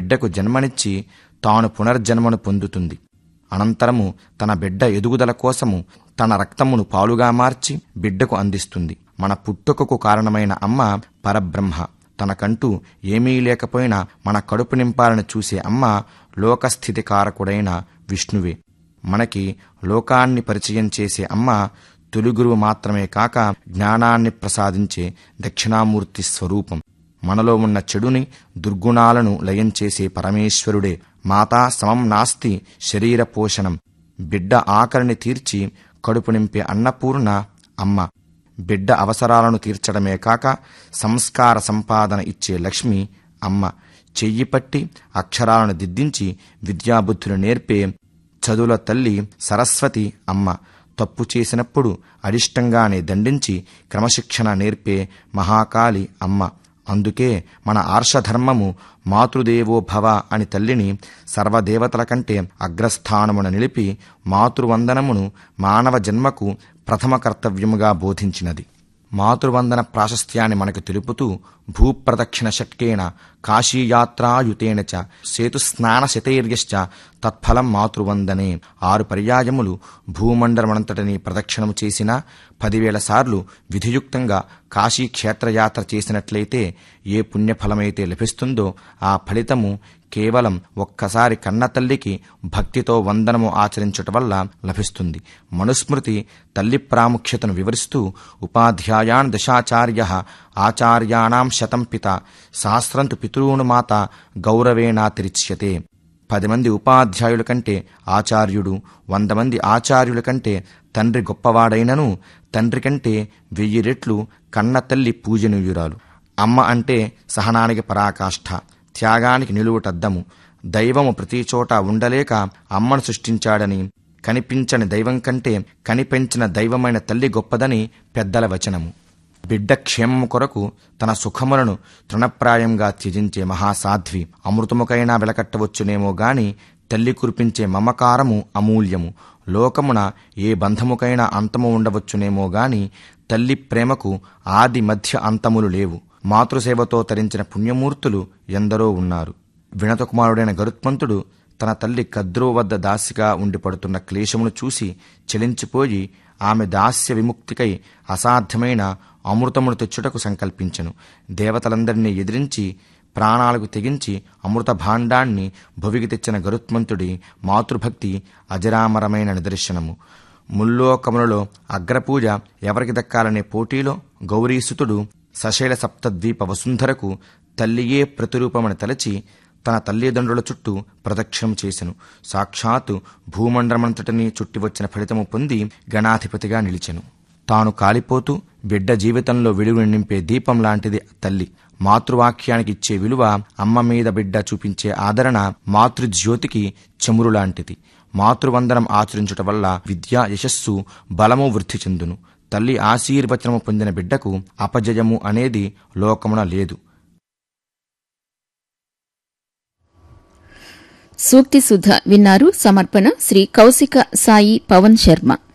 బిడ్డకు జన్మనిచ్చి తాను పునర్జన్మను పొందుతుంది అనంతరము తన బిడ్డ ఎదుగుదల కోసము తన రక్తమును పాలుగా మార్చి బిడ్డకు అందిస్తుంది మన పుట్టుకకు కారణమైన అమ్మ పరబ్రహ్మ తనకంటూ ఏమీ లేకపోయినా మన కడుపు నింపాలని చూసే అమ్మ లోకస్థితి కారకుడైన విష్ణువే మనకి లోకాన్ని పరిచయం చేసే అమ్మ తొలుగురువు మాత్రమే కాక జ్ఞానాన్ని ప్రసాదించే దక్షిణామూర్తి స్వరూపం మనలో ఉన్న చెడుని దుర్గుణాలను లయం చేసే పరమేశ్వరుడే మాతా సమం నాస్తి శరీర పోషణం బిడ్డ ఆకలిని తీర్చి కడుపు నింపే అన్నపూర్ణ అమ్మ బిడ్డ అవసరాలను తీర్చడమే కాక సంస్కార సంపాదన ఇచ్చే లక్ష్మి అమ్మ చెయ్యి పట్టి అక్షరాలను దిద్దించి విద్యాబుద్ధులు నేర్పే చదువుల తల్లి సరస్వతి అమ్మ తప్పు చేసినప్పుడు అరిష్టంగానే దండించి క్రమశిక్షణ నేర్పే మహాకాళి అమ్మ అందుకే మన ఆర్షధర్మము మాతృదేవో భవ అని తల్లిని సర్వదేవతల కంటే అగ్రస్థానమున నిలిపి మాతృవందనమును మానవ జన్మకు ప్రథమ కర్తవ్యముగా బోధించినది మాతృవందన ప్రాశస్త్యాన్ని మనకు తెలుపుతూ భూప్రదక్షిణ షట్కేన కాశీయాత్రాయుతేన చ సేతుస్నాన శతైర్యశ్చ తత్ఫలం మాతృవందనే ఆరు పర్యాయములు భూమండలమంతటిని ప్రదక్షిణము చేసినా పదివేల సార్లు విధియుక్తంగా కాశీ క్షేత్రయాత్ర చేసినట్లయితే ఏ పుణ్యఫలమైతే లభిస్తుందో ఆ ఫలితము కేవలం ఒక్కసారి కన్నతల్లికి భక్తితో వందనము ఆచరించటం వల్ల లభిస్తుంది మనుస్మృతి తల్లి ప్రాముఖ్యతను వివరిస్తూ ఉపాధ్యాయాన్ దశాచార్య ఆచార్యాణం శతం పిత సహస్రంతు పితృను మాత గౌరవేనాతిరిచ్యతే పది మంది ఉపాధ్యాయుల కంటే ఆచార్యుడు వంద మంది ఆచార్యుల కంటే తండ్రి గొప్పవాడైనను తండ్రి కంటే వెయ్యి రెట్లు కన్న తల్లి పూజనీయురాలు అమ్మ అంటే సహనానికి పరాకాష్ఠ త్యాగానికి నిలువుటద్దము దైవము ప్రతి చోట ఉండలేక అమ్మను సృష్టించాడని కనిపించని దైవం కంటే కనిపెంచిన దైవమైన తల్లి గొప్పదని పెద్దల వచనము బిడ్డ క్షేమము కొరకు తన సుఖములను తృణప్రాయంగా త్యజించే మహాసాధ్వి అమృతముకైనా వెలకట్టవచ్చునేమో గాని తల్లి కురిపించే మమకారము అమూల్యము లోకమున ఏ బంధముకైనా అంతము ఉండవచ్చునేమో గాని తల్లి ప్రేమకు ఆది మధ్య అంతములు లేవు మాతృసేవతో తరించిన పుణ్యమూర్తులు ఎందరో ఉన్నారు వినతకుమారుడైన గరుత్మంతుడు తన తల్లి కద్రో వద్ద దాసిగా ఉండి పడుతున్న క్లేశమును చూసి చెలించిపోయి ఆమె దాస్య విముక్తికై అసాధ్యమైన అమృతమును తెచ్చుటకు సంకల్పించెను దేవతలందరినీ ఎదిరించి ప్రాణాలకు తెగించి అమృత భాండాన్ని భువికి తెచ్చిన గరుత్మంతుడి మాతృభక్తి అజరామరమైన నిదర్శనము ముల్లోకములలో అగ్రపూజ ఎవరికి దక్కాలనే పోటీలో గౌరీసుతుడు సశైల సప్తద్వీప వసుంధరకు తల్లియే ప్రతిరూపమని తలచి తన తల్లిదండ్రుల చుట్టూ ప్రదక్షిణం చేసెను సాక్షాత్తు భూమండలమంతటిని చుట్టి వచ్చిన ఫలితము పొంది గణాధిపతిగా నిలిచెను తాను కాలిపోతూ బిడ్డ జీవితంలో వెలుగుని నింపే దీపం లాంటిది తల్లి మాతృవాక్యానికి ఇచ్చే విలువ అమ్మ మీద బిడ్డ చూపించే ఆదరణ మాతృజ్యోతికి చెమురు లాంటిది మాతృవందనం ఆచరించుట వల్ల విద్యా యశస్సు బలము వృద్ధి చెందును తల్లి ఆశీర్వచనము పొందిన బిడ్డకు అపజయము అనేది లోకమున లేదు సూక్తి సుధ విన్నారు సమర్పణ శ్రీ కౌశిక సాయి పవన్ శర్మ